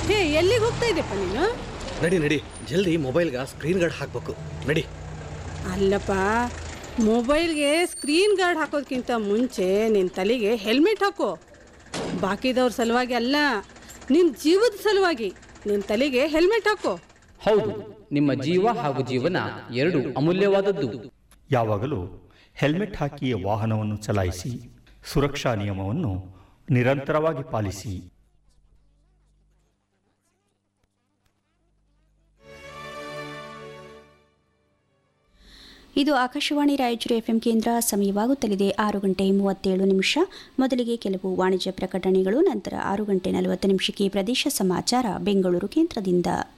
ಹೇ ಎಲ್ಲಿಗೆ ಹೋಗ್ತಾ ಇದೆಪ್ಪ ನೀನು ನಡಿ ನಡಿ ಜಲ್ದಿ ಮೊಬೈಲ್ಗೆ ಸ್ಕ್ರೀನ್ ಗಾರ್ಡ್ ಹಾಕ್ಬೇಕು ನಡಿ ಅಲ್ಲಪ್ಪ ಮೊಬೈಲ್ಗೆ ಸ್ಕ್ರೀನ್ ಗಾರ್ಡ್ ಹಾಕೋದಕ್ಕಿಂತ ಮುಂಚೆ ನಿನ್ನ ತಲೆಗೆ ಹೆಲ್ಮೆಟ್ ಹಾಕೋ ಬಾಕಿದವ್ರ ಸಲುವಾಗಿ ಅಲ್ಲ ನಿನ್ನ ಜೀವದ ಸಲುವಾಗಿ ನಿನ್ನ ತಲೆಗೆ ಹೆಲ್ಮೆಟ್ ಹಾಕೋ ಹೌದು ನಿಮ್ಮ ಜೀವ ಹಾಗೂ ಜೀವನ ಎರಡು ಅಮೂಲ್ಯವಾದದ್ದು ಯಾವಾಗಲೂ ಹೆಲ್ಮೆಟ್ ಹಾಕಿ ವಾಹನವನ್ನು ಚಲಾಯಿಸಿ ಸುರಕ್ಷಾ ನಿಯಮವನ್ನು ನಿರಂತರವಾಗಿ ಪಾಲಿಸಿ ಇದು ಆಕಾಶವಾಣಿ ರಾಯಚೂರು ಎಫ್ಎಂ ಕೇಂದ್ರ ಸಮಯವಾಗುತ್ತಲಿದೆ ಆರು ಗಂಟೆ ಮೂವತ್ತೇಳು ನಿಮಿಷ ಮೊದಲಿಗೆ ಕೆಲವು ವಾಣಿಜ್ಯ ಪ್ರಕಟಣೆಗಳು ನಂತರ ಆರು ಗಂಟೆ ನಲವತ್ತು ನಿಮಿಷಕ್ಕೆ ಪ್ರದೇಶ ಸಮಾಚಾರ ಬೆಂಗಳೂರು ಕೇಂದ್ರದಿಂದ